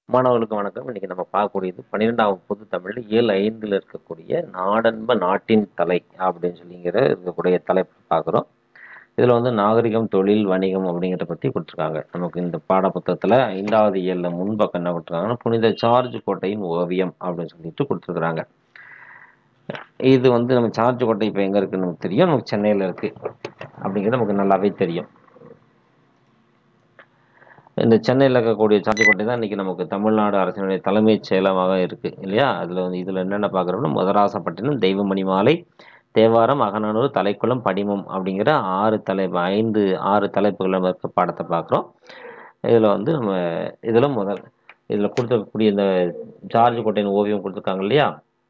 மாணவர்களுக்கு வணக்கம் இன்னைக்கு நம்ம பார்க்கக்கூடியது பன்னிரெண்டாம் பொது தமிழ் இயல் ஐந்தில் இருக்கக்கூடிய நாடன்ப நாட்டின் தலை அப்படின்னு சொல்லிங்கிற இருக்கக்கூடிய தலைப்பு பார்க்குறோம் இதில் வந்து நாகரிகம் தொழில் வணிகம் அப்படிங்கிறத பற்றி கொடுத்துருக்காங்க நமக்கு இந்த பாட புத்தகத்தில் ஐந்தாவது இயலில் முன்பக்கம் என்ன கொடுத்துருக்காங்கன்னா புனித சார்ஜ் கோட்டையின் ஓவியம் அப்படின்னு சொல்லிட்டு கொடுத்துருக்குறாங்க இது வந்து நம்ம சார்ஜ் கோட்டை இப்போ எங்கே இருக்குன்னு நமக்கு தெரியும் நமக்கு சென்னையில் இருக்குது அப்படிங்கிறது நமக்கு நல்லாவே தெரியும் இந்த சென்னையில் இருக்கக்கூடிய சார்ஜிக்கோட்டை தான் இன்றைக்கி நமக்கு தமிழ்நாடு அரசினுடைய தலைமைச் செயலமாக இருக்குது இல்லையா அதில் வந்து இதில் என்னென்ன பார்க்குறோம்னா முதராசப்பட்டினம் தெய்வமணி மாலை தேவாரம் அகநானூறு தலைக்குளம் படிமம் அப்படிங்கிற ஆறு தலை ஐந்து ஆறு தலைப்புகளை இருக்க பாடத்தை பார்க்குறோம் இதில் வந்து நம்ம இதில் முதல் இதில் கொடுத்துருக்கக்கூடிய இந்த ஜார்ஜ் கோட்டையின் ஓவியம் கொடுத்துருக்காங்க இல்லையா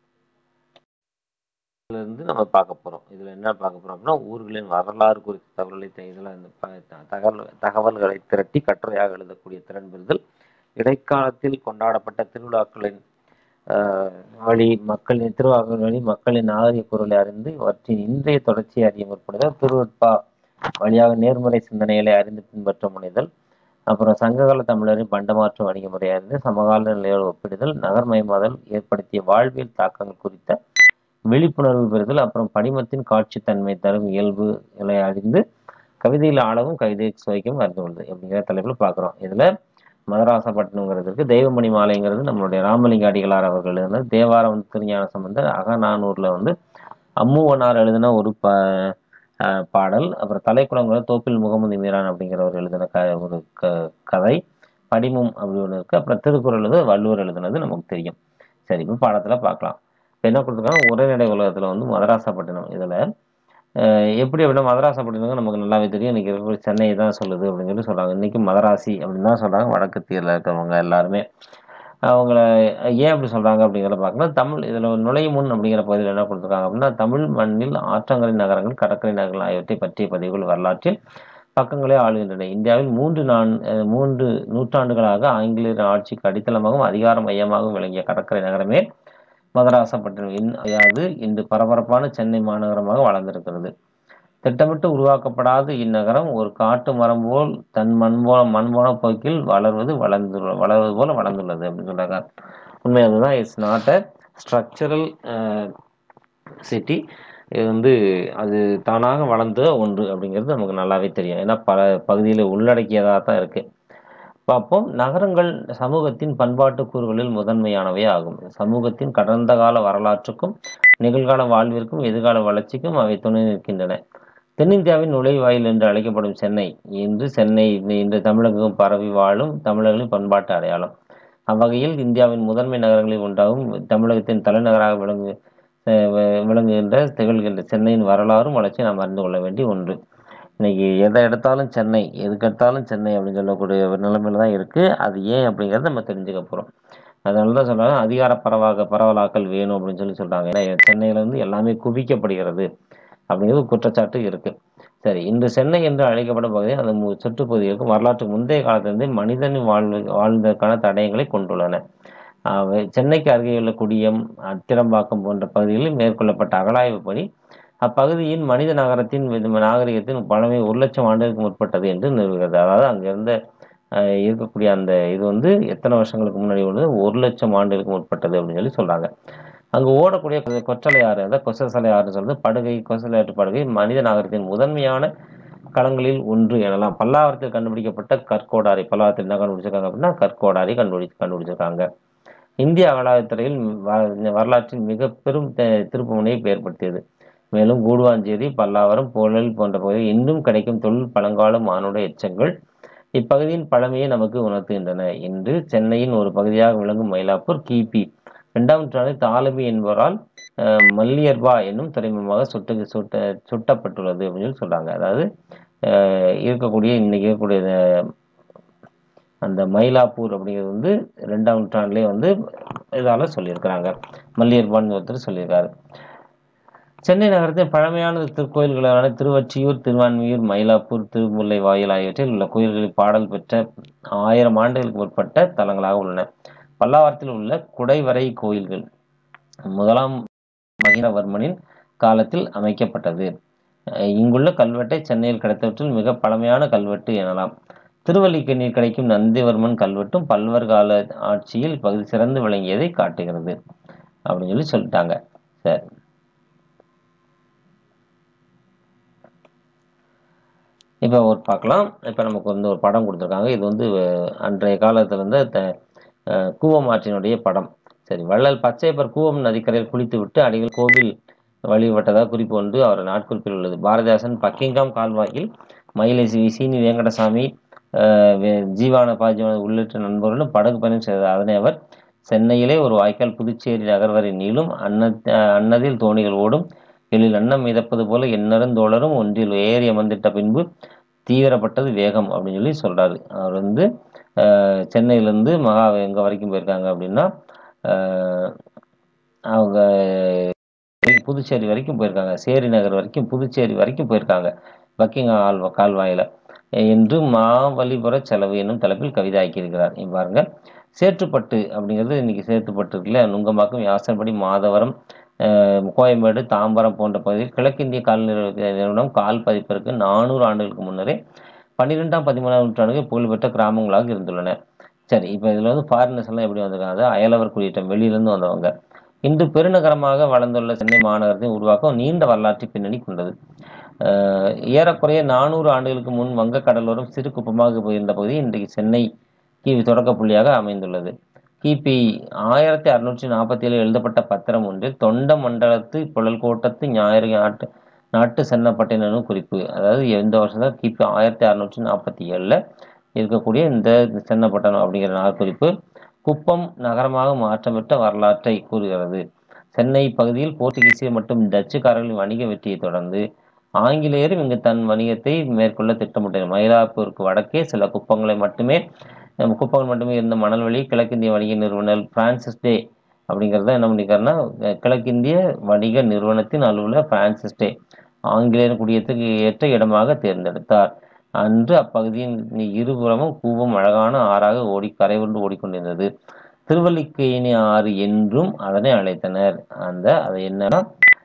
இருந்து நம்ம பார்க்க போகிறோம் இதில் என்ன பார்க்க போகிறோம் அப்படின்னா ஊர்களின் வரலாறு குறித்த தகவல்களை இதில் இந்த ப- தகவல் தகவல்களை திரட்டி கட்டுரையாக எழுதக்கூடிய திறன் பெறுதல் இடைக்காலத்தில் கொண்டாடப்பட்ட திருவிழாக்களின் ஆஹ், வழி மக்களின் திருவாக்கள் வழி மக்களின் நாகரிக பொருளை அறிந்து அவற்றின் இன்றைய தொடர்ச்சியை அறிய முற்படுதல் திருவட்பா வழியாக நேர்மறை சிந்தனைகளை அறிந்து பின்பற்ற முனைதல் அப்புறம் சங்ககால தமிழரின் பண்டமாற்று வணிக முறை அறிந்து சமகால நிலையோடு ஒப்பிடுதல் நகர்மயமாதல் ஏற்படுத்திய வாழ்வியல் தாக்கங்கள் குறித்த விழிப்புணர்வு பெறுதல் அப்புறம் படிமத்தின் காட்சித்தன்மை தரும் இயல்புகளை அறிந்து கவிதையில் ஆழவும் கவிதை சுவைக்கும் அறிந்து கொள்வது அப்படிங்கிற தலைப்பில் பார்க்குறோம் இதில் மதராசப்பட்டினங்கிறதுக்கு தெய்வமணி மாலைங்கிறது நம்மளுடைய ராமலிங்க அடிகளார் அவர்கள் எழுதின தேவாரம் வந்து திருஞான சம்பந்தர் அகநானூரில் வந்து அம்முவனார் எழுதின ஒரு ப அஹ் பாடல் அப்புறம் தலைக்குளங்கிறது தோப்பில் முகமது மீரான் அப்படிங்கிறவர் எழுதின க ஒரு க கதை படிமம் அப்படி ஒன்று இருக்குது அப்புறம் திருக்குறள் வந்து வள்ளுவர் எழுதுனது நமக்கு தெரியும் சரி இப்போ பாடத்தில் பார்க்கலாம் இப்போ என்ன கொடுத்துருக்காங்க உரைநடை உலகத்தில் வந்து மதராசப்பட்டினம் இதில் எப்படி அப்படின்னா மதராசப்பட்டினம் நமக்கு நல்லாவே தெரியும் இன்றைக்கி இருக்கக்கூடிய சென்னை தான் சொல்லுது அப்படின்னு சொல்லி சொல்கிறாங்க இன்றைக்கி மதராசி அப்படின்னு தான் சொல்கிறாங்க வடக்கு தீரில் இருக்கிறவங்க எல்லாருமே அவங்கள ஏன் அப்படி சொல்கிறாங்க அப்படிங்கிறத பார்க்கலாம் தமிழ் இதில் நுழையும் முன் அப்படிங்கிற பகுதியில் என்ன கொடுத்துருக்காங்க அப்படின்னா தமிழ் மண்ணில் ஆற்றங்கரை நகரங்கள் கடற்கரை நகரங்கள் ஆகியவற்றை பற்றிய பதிவுகள் வரலாற்றில் பக்கங்களே ஆளுகின்றன இந்தியாவில் மூன்று நான் அஹ் மூன்று நூற்றாண்டுகளாக ஆங்கிலேயர் ஆட்சிக்கு அடித்தளமாகவும் அதிகார மையமாகவும் விளங்கிய கடற்கரை நகரமே மதராசப்பட்டினம் இன்- அதாவது இன்று பரபரப்பான சென்னை மாநகரமாக வளர்ந்திருக்கிறது திட்டமிட்டு உருவாக்கப்படாத இந்நகரம் ஒரு காட்டு மரம் போல் தன் மண் போல மண் போன போக்கில் வளர்வது வளர்ந்து வளர்வது போல வளர்ந்துள்ளது அப்படின்னு சொல்றாங்க உண்மை அதுதான் it's not a structural city இது வந்து அது தானாக வளர்ந்த ஒன்று அப்படிங்கிறது நமக்கு நல்லாவே தெரியும் ஏன்னா பல பகுதியில் உள்ளடக்கியதாக தான் இருக்கு பார்ப்போம் நகரங்கள் சமூகத்தின் பண்பாட்டு கூறுகளில் முதன்மையானவை ஆகும் சமூகத்தின் கடந்த கால வரலாற்றுக்கும் நிகழ்கால வாழ்விற்கும் எதிர்கால வளர்ச்சிக்கும் அவை துணை நிற்கின்றன தென்னிந்தியாவின் நுழைவாயில் என்று அழைக்கப்படும் சென்னை இன்று சென்னை இன்று தமிழகம் பரவி வாழும் தமிழர்களின் பண்பாட்டு அடையாளம் அவ்வகையில் இந்தியாவின் முதன்மை நகரங்களில் ஒன்றாகும் தமிழகத்தின் தலைநகராக விளங்கு அஹ் வி- விளங்குகின்ற திகழ்கின்ற சென்னையின் வரலாறும் வளர்ச்சியை நாம் அறிந்து கொள்ள வேண்டிய ஒன்று இன்னைக்கு எதை எடுத்தாலும் சென்னை எதுக்கு எடுத்தாலும் சென்னை அப்படின்னு சொல்லக்கூடிய ஒரு நிலைமையில தான் இருக்குது அது ஏன் அப்படிங்கிறத நம்ம தெரிஞ்சுக்க போகிறோம் அதனால தான் சொல்கிறாங்க அதிகார பரவாக பரவலாக்கல் வேணும் அப்படின்னு சொல்லி சொல்கிறாங்க ஏன்னா சென்னையில் வந்து எல்லாமே குவிக்கப்படுகிறது அப்படிங்கிறது ஒரு குற்றச்சாட்டு இருக்குது சரி இன்று சென்னை என்று அழைக்கப்படும் பகுதி அந்த மு- சுற்றுப்பகுதிகளுக்கு வரலாற்றுக்கு முந்தைய காலத்திலிருந்தே மனிதனின் வாழ்வு வாழ்வதற்கான தடயங்களை கொண்டுள்ளன அவை சென்னைக்கு அருகே உள்ள குடியம் அத்திரம்பாக்கம் போன்ற பகுதிகளில் மேற்கொள்ளப்பட்ட அகழாய்வுப்படி அப்பகுதியின் மனித நகரத்தின் வித- நாகரிகத்தின் பழமை ஒரு லட்சம் ஆண்டுகளுக்கு முற்பட்டது என்று நிறுவுகிறது அதாவது அங்க இருந்த அஹ், இருக்கக்கூடிய அந்த இது வந்து எத்தனை வருஷங்களுக்கு முன்னாடி உள்ளது ஒரு லட்சம் ஆண்டுகளுக்கு முற்பட்டது அப்படின்னு சொல்லி சொல்றாங்க அங்கு ஓடக்கூடிய கொ- கொற்றலை ஆறு அதாவது கொசசலை ஆறுன்னு சொல்றது படுகை கொசலையாற்று படுகை மனித நகரத்தின் முதன்மையான களங்களில் ஒன்று எனலாம் பல்லாவரத்தில் கண்டுபிடிக்கப்பட்ட கற்கோடாரி பல்லாவரத்தில் என்ன கண்டுபிடிச்சிருக்காங்க அப்படின்னா கற்கோடாரி கண்டுபிடி கண்டுபிடிச்சிருக்காங்க இந்திய அகழாய்வுத்துறையில் வ- வரலாற்றின் மிக பெரும் த- திருப்புமுனையை ஏற்படுத்தியது மேலும் கூடுவாஞ்சேரி பல்லாவரம் புழல் போன்ற பகுதியில் இன்னும் கிடைக்கும் தொழில் பழங்கால மானுட எச்சங்கள் இப்பகுதியின் பழமையை நமக்கு உணர்த்துகின்றன இன்று சென்னையின் ஒரு பகுதியாக விளங்கும் மயிலாப்பூர் கிபி இரண்டாம் நூற்றாண்டில் தாலபி என்பவரால் அஹ், மல்லியர்பா என்னும் துறைமுகமாக சுட்டு சுட்ட சுட்டப்பட்டுள்ளது அப்படின்னு சொல்லி சொல்றாங்க அதாவது அஹ், இருக்கக்கூடிய இன்னைக்கு இருக்கக்கூடிய அஹ், அந்த மயிலாப்பூர் அப்படிங்கிறது வந்து ரெண்டாம் நூற்றாண்டுலேயே வந்து இதால சொல்லியிருக்கிறாங்க மல்லியர்பான்னு ஒருத்தர் சொல்லியிருக்காரு சென்னை நகரத்தின் பழமையான திருக்கோயில்களான திருவொற்றியூர் திருவான்மியூர் மயிலாப்பூர் திருமுல்லை வாயில் ஆகியவற்றில் உள்ள கோயில்களில் பாடல் பெற்ற ஆயிரம் ஆண்டுகளுக்கு முற்பட்ட தலங்களாக உள்ளன பல்லாவரத்தில் உள்ள குடைவரை கோயில்கள் முதலாம் மகிரவர்மனின் காலத்தில் அமைக்கப்பட்டது அஹ் இங்குள்ள கல்வெட்டை சென்னையில் கிடைத்தவற்றில் மிக பழமையான கல்வெட்டு எனலாம் திருவல்லிக்கேணியில் கிடைக்கும் நந்திவர்மன் கல்வெட்டும் பல்லவர் கால ஆட்சியில் இப்பகுதி சிறந்து விளங்கியதை காட்டுகிறது அப்படின்னு சொல்லி சொல்லிட்டாங்க சரி இப்போ ஒரு பார்க்கலாம் இப்போ நமக்கு வந்து ஒரு படம் கொடுத்துருக்காங்க இது வந்து அஹ், அன்றைய காலத்தில் வந்து த- அஹ், கூவம் ஆற்றினுடைய படம் சரி வள்ளல் பச்சையப்பர் கூவம் நதிக்கரையில் குளித்து விட்டு அடிகள் கோவில் வழிபட்டதாக குறிப்பு ஒன்று அவர் நாட்குறிப்பில் உள்ளது பாரதிதாசன் பக்கிங்காம் கால்வாயில் மயிலை சி சீனி வெங்கடசாமி அஹ், வே- ஜீவான பாஜீவான உள்ளிட்ட நண்பர்களும் படகு பயணம் செய்தார் அதனை அவர் சென்னையிலே ஒரு வாய்க்கால் புதுச்சேரி நகர் வரை நீளும் அன்ன அன்னதில் தோணிகள் ஓடும் எழில் அன்னம் மிதப்பது போல எண்ணரும் தோழரும் ஒன்றில் ஏறி அமர்ந்திட்ட பின்பு தீவிரப்பட்டது வேகம் அப்படின்னு சொல்லி சொல்றாரு அவர் வந்து அஹ், சென்னையிலேருந்து மகா எங்க வரைக்கும் போயிருக்காங்க அப்படின்னா அஹ், அவங்க புதுச்சேரி வரைக்கும் போயிருக்காங்க சேரி நகர் வரைக்கும் புதுச்சேரி வரைக்கும் போயிருக்காங்க பக்கிங்ஹாம் ஆல்வா கால்வாயில என்று மாவலிபுர செலவு என்னும் தலைப்பில் கவிதை ஆக்கியிருக்கிறார் இங்க பாருங்க சேற்றுப்பட்டு அப்படிங்கிறது இன்னைக்கு சேற்றுப்பட்டு இருக்குல்ல நுங்கம்பாக்கம் யாசன்படி மாதவரம் அஹ், கோயம்பேடு தாம்பரம் போன்ற பகுதியில் கிழக்கிந்திய கால் நிறுவ- நிறுவனம் கால் பதிப்பிற்கு நானூறு ஆண்டுகளுக்கு முன்னரே பன்னிரெண்டாம் பதிமூணாம் நூற்றாண்டுகள் புகழ்பெற்ற கிராமங்களாக இருந்துள்ளன சரி இப்போ இதில் வந்து ஃபாரினர்ஸ் எல்லாம் எப்படி வந்திருக்காங்க அதாவது அயலவர் குடியேற்றம் வெளியிலேருந்து வந்தவங்க இன்று பெருநகரமாக வளர்ந்துள்ள சென்னை மாநகரத்தின் உருவாக்கம் நீண்ட வரலாற்று பின்னணி கொண்டது அஹ் ஏறக்குறைய நானூறு ஆண்டுகளுக்கு முன் வங்க கடலோரம் சிறு குப்பமாக இருந்த பகுதி இன்றைக்கு சென்னை கிபி தொடக்க புள்ளியாக அமைந்துள்ளது கிபி ஆயிரத்தி அறுநூற்றி நாற்பத்தி ஏழு எழுதப்பட்ட பத்திரம் ஒன்றில் தொண்ட மண்டலத்து புழல்கோட்டத்து ஞாயிறு நாட்டு நாட்டு சென்னப்பட்டினம் குறிப்பு அதாவது எந்த வருஷம் தான் கிபி ஆயிரத்தி அறுநூற்றி நாற்பத்தி ஏழில் இருக்கக்கூடிய இந்த சென்னப்பட்டணம் அப்படிங்கிற நாட்குறிப்பு குப்பம் நகரமாக மாற்றமிட்ட வரலாற்றை கூறுகிறது சென்னை பகுதியில் போர்த்துகீசியர் மற்றும் டச்சுக்காரர்களின் வணிக வெற்றியை தொடர்ந்து ஆங்கிலேயரும் இங்கு தன் வணிகத்தை மேற்கொள்ள திட்டமிட்டனர் மயிலாப்பூருக்கு வடக்கே சில குப்பங்களை மட்டுமே அஹ் குப்பங்கள் மட்டுமே இருந்த மணல்வெளி கிழக்கிந்திய வணிக நிறுவனர் பிரான்சிஸ் டே அப்படிங்கிறத என்ன பண்ணிருக்காருன்னா அஹ் கிழக்கிந்திய வணிக நிறுவனத்தின் அலுவலர் பிரான்சிஸ் டே ஆங்கிலேயர் குடியேற்றத்துக்கு ஏற்ற இடமாக தேர்ந்தெடுத்தார் அன்று அப்பகுதியின் இருபுறமும் கூவம் அழகான ஆறாக ஓடி கரைவுண்டு ஓடிக்கொண்டிருந்தது திருவல்லிக்கேணி ஆறு என்றும் அதனை அழைத்தனர் அந்த அது என்னன்னா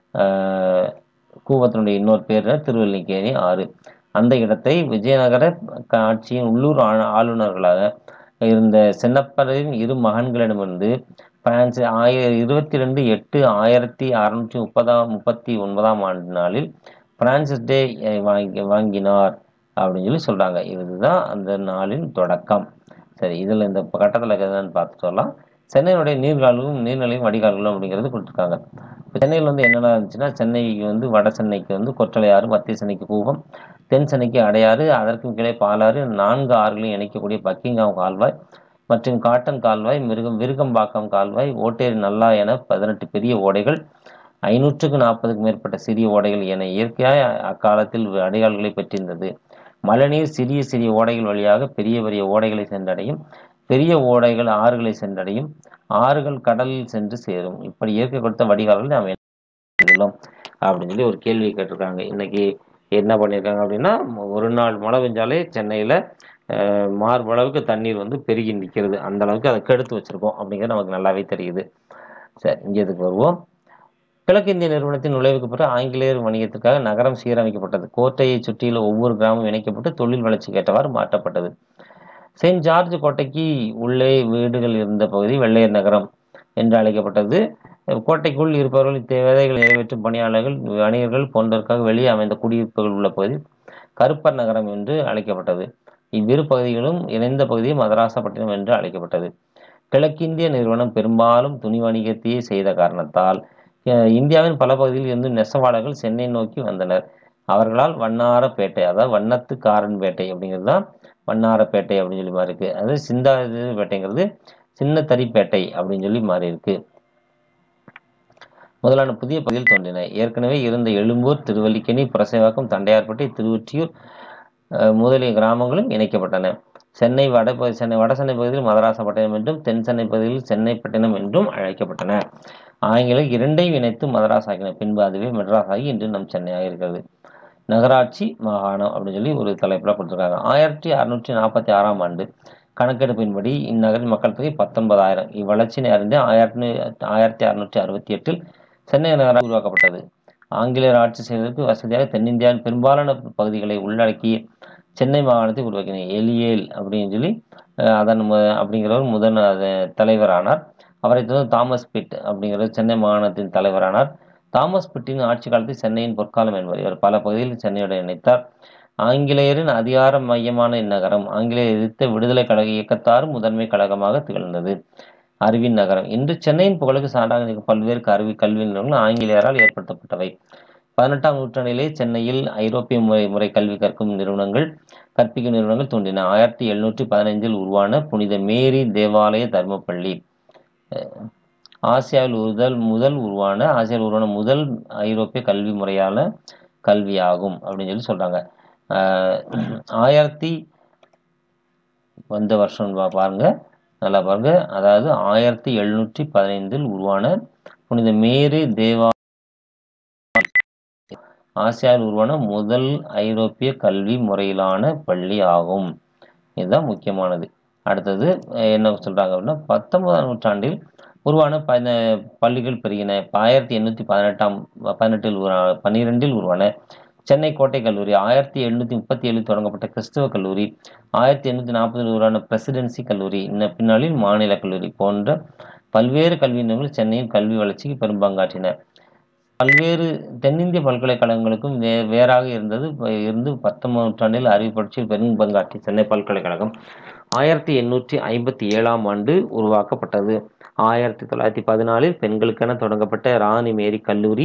ஆஹ், கூவத்தினுடைய இன்னொரு பேர் திருவல்லிக்கேணி ஆறு அந்த இடத்தை விஜயநகர ஆட்சியின் உள்ளூர் ஆ- ஆளுநர்களாக இருந்த சென்னப்பரின் இரு மகன்களிடமிருந்து பிரான்ஸ் ஆயிர இருபத்தி ரெண்டு எட்டு ஆயிரத்தி அறுநூற்றி முப்பதாம் முப்பத்தி ஒன்பதாம் ஆண்டு நாளில் பிரான்சிஸ் டே அஹ், வாங்கி வாங்கினார் அப்படின்னு சொல்லி சொல்றாங்க இதுதான் அந்த நாளின் தொடக்கம் சரி இதில் இந்த கட்டத்தில் என்னன்னு பார்த்து சொல்லலாம் சென்னையினுடைய நீர்கால்களும் நீர்நிலையும் வடிகால்களும் அப்படிங்கிறது கொடுத்துருக்காங்க இப்போ சென்னையில் வந்து என்னென்ன இருந்துச்சுன்னா சென்னைக்கு வந்து வட சென்னைக்கு வந்து கொற்றலையாறு மத்திய சென்னைக்கு கூவம் தென் சென்னைக்கு அடையாறு அதற்கும் கீழே பாலாறு நான்கு ஆறுகளையும் இணைக்கக்கூடிய பக்கிங்காம் கால்வாய் மற்றும் காட்டன் கால்வாய் மிருகம் விருகம்பாக்கம் கால்வாய் ஓட்டேரி நல்லா என பதினெட்டு பெரிய ஓடைகள் ஐநூற்றுக்கு நாற்பதுக்கு மேற்பட்ட சிறிய ஓடைகள் என இயற்கையாய் அக்காலத்தில் அடையாள்களை பெற்றிருந்தது மழைநீர் சிறிய சிறிய ஓடைகள் வழியாக பெரிய பெரிய ஓடைகளை சென்றடையும் பெரிய ஓடைகள் ஆறுகளை சென்றடையும் ஆறுகள் கடலில் சென்று சேரும் இப்படி இயற்கை கொடுத்த வடிகால்களை நாம் என்ன அப்படின்னு சொல்லி ஒரு கேள்வி கேட்டிருக்காங்க இன்னைக்கு என்ன பண்ணியிருக்காங்க அப்படின்னா ஒரு நாள் மழை பெஞ்சாலே சென்னையில் மார்பளவுக்கு தண்ணீர் வந்து பெருகி நிற்கிறது அந்த அளவுக்கு அதை கெடுத்து வச்சிருக்கோம் அப்படிங்கிறது நமக்கு நல்லாவே தெரியுது சரி இங்கே இதுக்கு வருவோம் கிழக்கிந்திய நிறுவனத்தின் நுழைவுக்கு பிறகு ஆங்கிலேயர் வணிகத்திற்காக நகரம் சீரமைக்கப்பட்டது கோட்டையை சுற்றியுள்ள ஒவ்வொரு கிராமம் இணைக்கப்பட்டு தொழில் வளர்ச்சிக்கு ஏற்றவாறு மாற்றப்பட்டது செயின்ட் ஜார்ஜ் கோட்டைக்கு உள்ளே வீடுகள் இருந்த பகுதி வெள்ளையர் நகரம் என்று அழைக்கப்பட்டது கோட்டைக்குள் இருப்பவர்களின் தேவைகளை நிறைவேற்றும் பணியாளர்கள் வணிகர்கள் போன்றவர்க்காக வெளியே அமைந்த குடியிருப்புகள் உள்ள பகுதி கருப்பர் நகரம் என்று அழைக்கப்பட்டது இவ்விரு பகுதிகளும் இணைந்த பகுதி மதராசப்பட்டினம் என்று அழைக்கப்பட்டது கிழக்கிந்திய நிறுவனம் பெரும்பாலும் துணி வணிகத்தையே செய்த காரணத்தால் அஹ், இந்தியாவின் பல பகுதியில் இருந்து நெசவாளர்கள் சென்னை நோக்கி வந்தனர் அவர்களால் வண்ணாரப்பேட்டை அதாவது வண்ணத்துக்காரன்பேட்டை அப்படிங்கிறது தான் வண்ணாரப்பேட்டை அப்படின்னு சொல்லி மாறி இருக்கு அது சிந்தாதிபேட்டைங்கிறது சின்ன தறிப்பேட்டை அப்படின்னு சொல்லி மாறி இருக்கு முதலான புதிய பகுதியில் தோன்றின ஏற்கனவே இருந்த எழும்பூர் திருவல்லிக்கேணி புரசைவாக்கம் தண்டையார்பட்டி திருவொற்றியூர் அஹ், முதலிய கிராமங்களும் இணைக்கப்பட்டன சென்னை வட பகு- சென்னை வட சென்னை பகுதியில் மதராசப்பட்டினம் என்றும் தென் சென்னை பகுதியில் சென்னைப்பட்டினம் என்றும் அழைக்கப்பட்டன ஆங்கிலம் இரண்டையும் இணைத்து மதராஸ் ஆக்கின பின்பு அதுவே மெட்ராஸ் ஆகி இன்று நம் சென்னையாக இருக்கிறது நகராட்சி மாகாணம் அப்படின்னு சொல்லி ஒரு தலைப்பில் கொடுத்துருக்காங்க ஆயிரத்தி அறுநூற்றி நாற்பத்தி ஆறாம் ஆண்டு கணக்கெடுப்பின்படி இந்நகரின் மக்கள் தொகை பத்தொன்பதாயிரம் இவ்வளர்ச்சினை அறிந்து ஆயிரத்தி ஆயிரத்தி அறுநூற்றி அறுபத்தி எட்டில் சென்னை நகராட்சி உருவாக்கப்பட்டது ஆங்கிலேயர் ஆட்சி செய்வதற்கு வசதியாக தென்னிந்தியாவின் பெரும்பாலான பகுதிகளை உள்ளடக்கி சென்னை மாகாணத்தை உருவாக்கினார் எலியேல் அப்படின்னு சொல்லி அஹ், அதன் மு- அப்படிங்கிறவர் முதல் அது தலைவரானார் அவரை தொடர்ந்து தாமஸ் பிட் அப்படிங்கிறவர் சென்னை மாகாணத்தின் தலைவரானார் தாமஸ் பிட்டின் ஆட்சி காலத்தில் சென்னையின் பொற்காலம் என்பவர் இவர் பல பகுதிகளில் சென்னையுடன் இணைத்தார் ஆங்கிலேயரின் அதிகார மையமான இந்நகரம் ஆங்கிலேயர் எதிர்த்த விடுதலை கழக இயக்கத்தாரும் முதன்மை கழகமாக திகழ்ந்தது அறிவின் நகரம் இன்று சென்னையின் புகழுக்கு சான்றாக நிற்கும் பல்வேறு கல்வி கல்வி நிறுவனங்கள் ஆங்கிலேயரால் ஏற்படுத்தப்பட்டவை பதினெட்டாம் நூற்றாண்டிலே சென்னையில் ஐரோப்பிய முறை முறை கல்வி கற்கும் நிறுவனங்கள் கற்பிக்கும் நிறுவனங்கள் தோன்றின ஆயிரத்தி எழுநூற்றி பதினைந்தில் உருவான புனித மேரி தேவாலய தர்மப்பள்ளி அஹ் ஆசியாவில் முதல் முதல் உருவான ஆசியாவில் உருவான முதல் ஐரோப்பிய கல்வி முறையான கல்வியாகும் அப்படின்னு சொல்லி சொல்றாங்க ஆஹ் ஆயிரத்தி வந்த வருஷம் பா- பாருங்க நல்லா பாருங்க அதாவது ஆயிரத்தி எழுநூற்றி பதினைந்தில் உருவான புனித மேரி தேவா ஆசியாவில் உருவான முதல் ஐரோப்பிய கல்வி முறையிலான பள்ளி ஆகும் இதுதான் முக்கியமானது அடுத்தது அஹ் என்ன சொல்றாங்க அப்படின்னா பத்தொன்பதாம் நூற்றாண்டில் உருவான பன பள்ளிகள் பெருகின ஆயிரத்தி எண்ணூற்றி பதினெட்டாம் பதினெட்டில் உருவா- பன்னிரெண்டில் உருவான சென்னை கோட்டை கல்லூரி ஆயிரத்தி எண்ணூற்றி முப்பத்தி ஏழில் தொடங்கப்பட்ட கிறிஸ்தவ கல்லூரி ஆயிரத்தி எண்ணூற்றி நாற்பதில் உருவான பிரசிடென்சி கல்லூரி இன்ன பின்னாளில் மாநில கல்லூரி போன்ற பல்வேறு கல்வி நிறுவனங்கள் சென்னையின் கல்வி வளர்ச்சிக்கு பெரும் பங்காற்றின பல்வேறு தென்னிந்திய பல்கலைக்கழகங்களுக்கும் வே வேறாக இருந்தது ப- இருந்து பத்தொன்பதாம் நூற்றாண்டில் அறிவு புரட்சியில் பெரும் பங்காற்றி சென்னை பல்கலைக்கழகம் ஆயிரத்தி எண்ணூற்றி ஐம்பத்தி ஏழாம் ஆண்டு உருவாக்கப்பட்டது ஆயிரத்தி தொள்ளாயிரத்தி பதினாலில் பெண்களுக்கென தொடங்கப்பட்ட ராணி மேரி கல்லூரி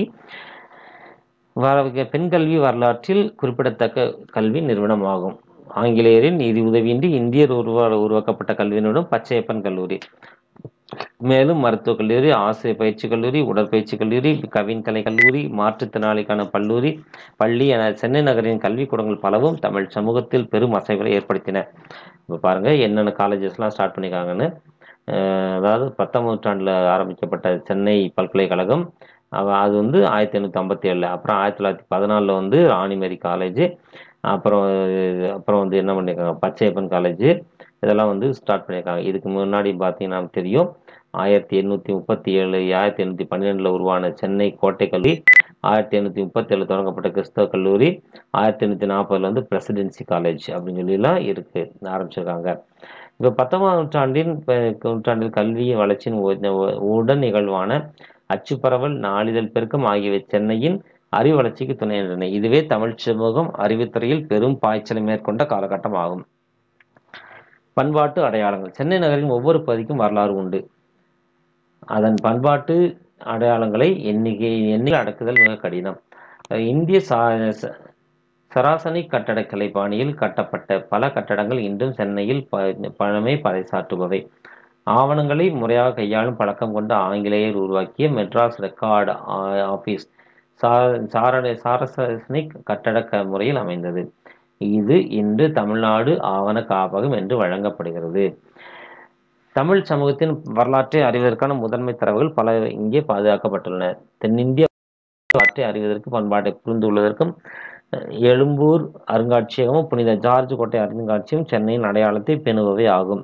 வர- பெண் கல்வி வரலாற்றில் குறிப்பிடத்தக்க கல்வி நிறுவனமாகும் ஆங்கிலேயரின் நிதி உதவியின்றி இந்தியர் உருவா உருவாக்கப்பட்ட கல்வி நிறுவனம் பச்சையப்பன் கல்லூரி மேலும் மருத்துவக் கல்லூரி ஆசிரியர் பயிற்சி கல்லூரி உடற்பயிற்சி கல்லூரி கவின்கலை கல்லூரி மாற்றுத்திறனாளிக்கான பல்லூரி பள்ளி என சென்னை நகரின் கல்விக்கூடங்கள் பலவும் தமிழ் சமூகத்தில் பெரும் அசைவுகளை ஏற்படுத்தின இப்போ பாருங்க என்னென்ன காலேஜஸ்லாம் ஸ்டார்ட் பண்ணியிருக்காங்கன்னு அஹ் அதாவது பத்தாம் நூற்றாண்டில் ஆரம்பிக்கப்பட்ட சென்னை பல்கலைக்கழகம் அவ- அது வந்து ஆயிரத்தி எண்ணூற்றி ஐம்பத்தி ஏழில் அப்புறம் ஆயிரத்தி தொள்ளாயிரத்தி பதினாலில் வந்து ராணிமேரி காலேஜ் அப்புறம் அஹ் அப்புறம் வந்து என்ன பண்ணியிருக்காங்க பச்சையப்பன் காலேஜ் இதெல்லாம் வந்து ஸ்டார்ட் பண்ணியிருக்காங்க இதுக்கு முன்னாடி பார்த்தீங்கன்னா தெரியும் ஆயிரத்தி எண்ணூற்றி முப்பத்தி ஏழு ஆயிரத்தி எண்ணூற்றி பன்னிரெண்டில் உருவான சென்னை கோட்டை கல்லூரி ஆயிரத்தி எண்ணூற்றி முப்பத்தி ஏழு தொடங்கப்பட்ட கிறிஸ்தவ கல்லூரி ஆயிரத்தி எண்ணூற்றி நாற்பதுல வந்து பிரசிடென்சி காலேஜ் அப்படின்னு சொல்லிலாம் இருக்கு ஆரம்பிச்சிருக்காங்க இப்போ பத்தொன்பதாம் நூற்றாண்டின் ப- நூற்றாண்டில் கல்வி வளர்ச்சியின் உ- உடன் நிகழ்வான அச்சுப்பரவல் நாளிதழ் பெருக்கம் ஆகியவை சென்னையின் அறிவு வளர்ச்சிக்கு துணை நின்றன இதுவே தமிழ் சமூகம் அறிவுத்துறையில் பெரும் பாய்ச்சலை மேற்கொண்ட காலகட்டம் ஆகும் பண்பாட்டு அடையாளங்கள் சென்னை நகரின் ஒவ்வொரு பகுதிக்கும் வரலாறு உண்டு அதன் பண்பாட்டு அடையாளங்களை எண்ணிக்கை எண்ணிக்கை அடக்குதல் மிக கடினம் அஹ் இந்திய சா ச- சராசனி கட்டடக்கலை பாணியில் கட்டப்பட்ட பல கட்டடங்கள் இன்றும் சென்னையில் ப- பழமை பறைசாற்றுபவை ஆவணங்களை முறையாக கையாளும் பழக்கம் கொண்ட ஆங்கிலேயர் உருவாக்கிய மெட்ராஸ் ரெக்கார்டு ஆ- ஆபீஸ் சா- சாரண சாரசனிக் கட்டட க- முறையில் அமைந்தது இது இன்று தமிழ்நாடு ஆவண காப்பகம் என்று வழங்கப்படுகிறது தமிழ் சமூகத்தின் வரலாற்றை அறிவதற்கான முதன்மை தரவுகள் பல இங்கே பாதுகாக்கப்பட்டுள்ளன தென்னிந்திய வரலாற்றை அறிவதற்கு பண்பாட்டை புரிந்து கொள்வதற்கும் அஹ், எழும்பூர் அருங்காட்சியகமும் புனித ஜார்ஜ் கோட்டை அருங்காட்சியகம் சென்னையின் அடையாளத்தை பேணுபவை ஆகும்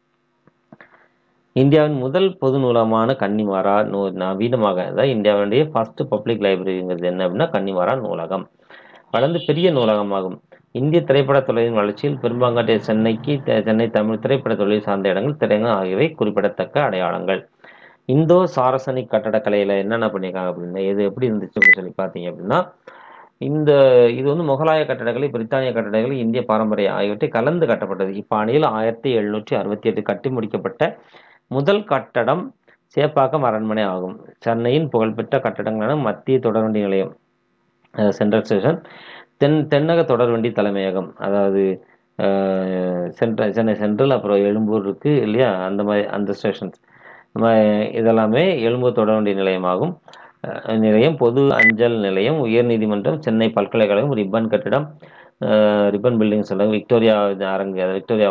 இந்தியாவின் முதல் பொது நூலகமான கன்னிமாரா நூ நவீனமாக அதாவது இந்தியாவுடைய ஃபர்ஸ்ட் பப்ளிக் லைப்ரரிங்கிறது என்ன அப்படின்னா கன்னிமாரா நூலகம் வளர்ந்து பெரிய நூலகமாகும் இந்திய திரைப்படத் தொழிலின் வளர்ச்சியில் பெரும்பாங்காட்டிய சென்னைக்கு தெ- சென்னை தமிழ் திரைப்படத் தொழில் சார்ந்த இடங்கள் திரையரங்கம் ஆகியவை குறிப்பிடத்தக்க அடையாளங்கள் இந்தோ சாரசனிக் கட்டடக்கலையில என்னென்ன பண்ணியிருக்காங்க அப்படின்னா இது எப்படி இருந்துச்சு அப்படின்னு சொல்லி பார்த்தீங்க அப்படின்னா இந்த இது வந்து முகலாய கட்டடக்கலை பிரித்தானிய கட்டடக்கலை இந்திய பாரம்பரிய ஆகியவற்றை கலந்து கட்டப்பட்டது இப்பாணியில் ஆயிரத்தி எழுநூற்றி அறுபத்தி எட்டு கட்டி முடிக்கப்பட்ட முதல் கட்டடம் சேப்பாக்கம் அரண்மனை ஆகும் சென்னையின் புகழ்பெற்ற கட்டடங்களான மத்திய தொடர்வண்டி நிலையம் அஹ் சென்ட்ரல் ஸ்டேஷன் தென் தென்னக தொடர்வண்டி தலைமையகம் அதாவது அஹ், சென்ட்ரல் சென்னை சென்ட்ரல் அப்புறம் எழும்பூர் இருக்கு இல்லையா அந்த மாதிரி அந்த ஸ்டேஷன்ஸ் இதெல்லாமே எழும்பூர் தொடர்வண்டி நிலையமாகும் அஹ், நிலையம் பொது அஞ்சல் நிலையம் உயர்நீதிமன்றம் சென்னை பல்கலைக்கழகம் ரிப்பன் கட்டிடம் அஹ், ரிப்பன் பில்டிங் சொல்றாங்க விக்டோரியா இது அரங்கு அது விக்டோரியா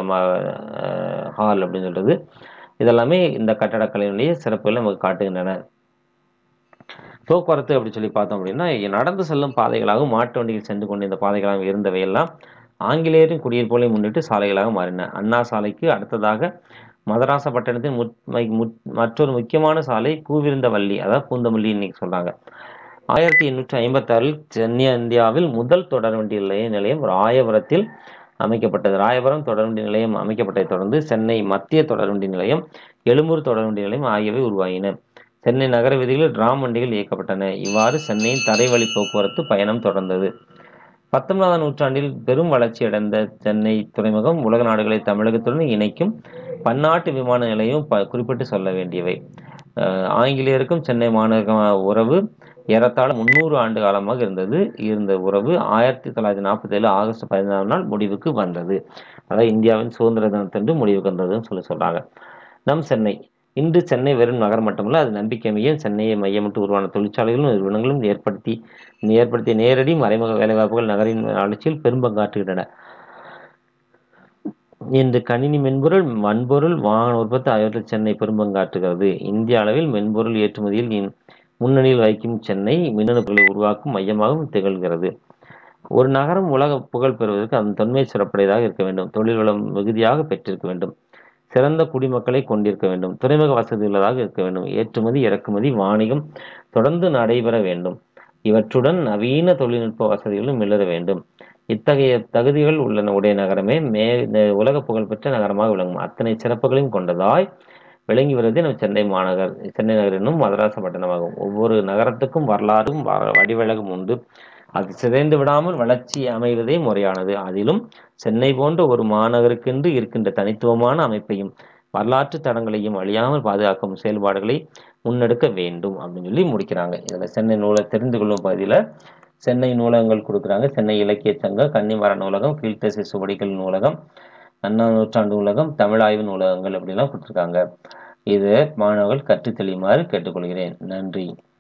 ஹால் அப்படின்னு சொல்றது இதெல்லாமே இந்த கட்டடக்கலையினுடைய சிறப்புகளை நமக்கு காட்டுகின்றன போக்குவரத்து அப்படி சொல்லி பார்த்தோம் அப்படின்னா நடந்து செல்லும் பாதைகளாகவும் மாட்டு வண்டியில் சென்று கொண்டு இந்த பாதைகளாகவும் இருந்தவையெல்லாம் ஆங்கிலேயரின் குடியிருப்புகளை முன்னிட்டு சாலைகளாக மாறின அண்ணா சாலைக்கு அடுத்ததாக மதராசப்பட்டினத்தின் முற் மை- முற்- மற்றொரு முக்கியமான சாலை பூவிருந்தவல்லி அதாவது பூந்தமல்லி இன்னைக்கு சொல்றாங்க ஆயிரத்தி எண்ணூற்றி ஐம்பத்தாறில் சென்னை இந்தியாவில் முதல் தொடர்வண்டி நிலைய நிலையம் ராயபுரத்தில் அமைக்கப்பட்டது ராயபுரம் தொடர்வண்டி நிலையம் அமைக்கப்பட்டதைத் தொடர்ந்து சென்னை மத்திய தொடர்வண்டி நிலையம் எழும்பூர் தொடர்வண்டி நிலையம் ஆகியவை உருவாகின சென்னை நகர வீதிகளில் டிராம் வண்டிகள் இயக்கப்பட்டன இவ்வாறு சென்னையின் தரைவழி போக்குவரத்து பயணம் தொடர்ந்தது பத்தொன்பதாம் நூற்றாண்டில் பெரும் வளர்ச்சியடைந்த சென்னை துறைமுகம் உலக நாடுகளை தமிழகத்துடன் இணைக்கும் பன்னாட்டு விமான நிலையம் ப- குறிப்பிட்டு சொல்ல வேண்டியவை அஹ் ஆங்கிலேயருக்கும் சென்னை மாநகர உறவு ஏறத்தாழ முந்நூறு ஆண்டு காலமாக இருந்தது இருந்த உறவு ஆயிரத்தி தொள்ளாயிரத்தி நாற்பத்தி ஏழு ஆகஸ்ட் பதினாறாம் நாள் முடிவுக்கு வந்தது அதாவது இந்தியாவின் சுதந்திர தினத்தன்று முடிவுக்கு வந்ததுன்னு சொல்லி சொல்றாங்க நம் சென்னை இன்று சென்னை வெறும் நகரம் மட்டுமல்ல அது நம்பிக்கை மையம் சென்னையை மையமிட்டு உருவான தொழிற்சாலைகளும் நிறுவனங்களும் ஏற்படுத்தி ஏற்படுத்திய நேரடி மறைமுக வேலைவாய்ப்புகள் நகரின் வளர்ச்சியில் பெரும்பங்காற்றுகின்றன இன்று கணினி மென்பொருள் வன்பொருள் வாகன உற்பத்தி ஆகியவற்றில் சென்னை பெரும்பங்காற்றுகிறது இந்திய அளவில் மென்பொருள் ஏற்றுமதியில் இன்- முன்னணியில் வைக்கும் சென்னை மின்னணு பொருளை உருவாக்கும் மையமாகவும் திகழ்கிறது ஒரு நகரம் உலக புகழ் பெறுவதற்கு அதன் தொன்மை சிறப்புடையதாக இருக்க வேண்டும் தொழில் வளம் மிகுதியாக பெற்றிருக்க வேண்டும் சிறந்த குடிமக்களை கொண்டிருக்க வேண்டும் துறைமுக வசதி உள்ளதாக இருக்க வேண்டும் ஏற்றுமதி இறக்குமதி வாணிகம் தொடர்ந்து நடைபெற வேண்டும் இவற்றுடன் நவீன தொழில்நுட்ப வசதிகளும் மிளர வேண்டும் இத்தகைய தகுதிகள் உள்ள உடைய நகரமே மே இந்த உலக புகழ்பெற்ற நகரமாக விளங்கும் அத்தனை சிறப்புகளையும் கொண்டதாய் விளங்கி வருவதே நம்ம சென்னை மாநகர் சென்னை நகர் என்னும் மதராச பட்டணமாகும் ஒவ்வொரு நகரத்துக்கும் வரலாறும் வ- வடிவழகும் உண்டு அது சிதைந்து விடாமல் வளர்ச்சி அமைவதே முறையானது அதிலும் சென்னை போன்ற ஒரு மாநகருக்கென்று இருக்கின்ற தனித்துவமான அமைப்பையும் வரலாற்று தடங்களையும் அழியாமல் பாதுகாக்கும் செயல்பாடுகளை முன்னெடுக்க வேண்டும் அப்படின்னு சொல்லி முடிக்கிறாங்க இதுல சென்னை நூலை தெரிந்து கொள்ளும் பகுதியில சென்னை நூலகங்கள் கொடுக்குறாங்க சென்னை இலக்கிய சங்கம் கன்னிமர நூலகம் கீழ்த்தசி சுவடிகள் நூலகம் அண்ணா நூற்றாண்டு நூலகம் தமிழாய்வு நூலகங்கள் அப்படிலாம் கொடுத்துருக்காங்க இது மாணவர்கள் கற்றுத் தெளியுமாறு கேட்டுக்கொள்கிறேன் நன்றி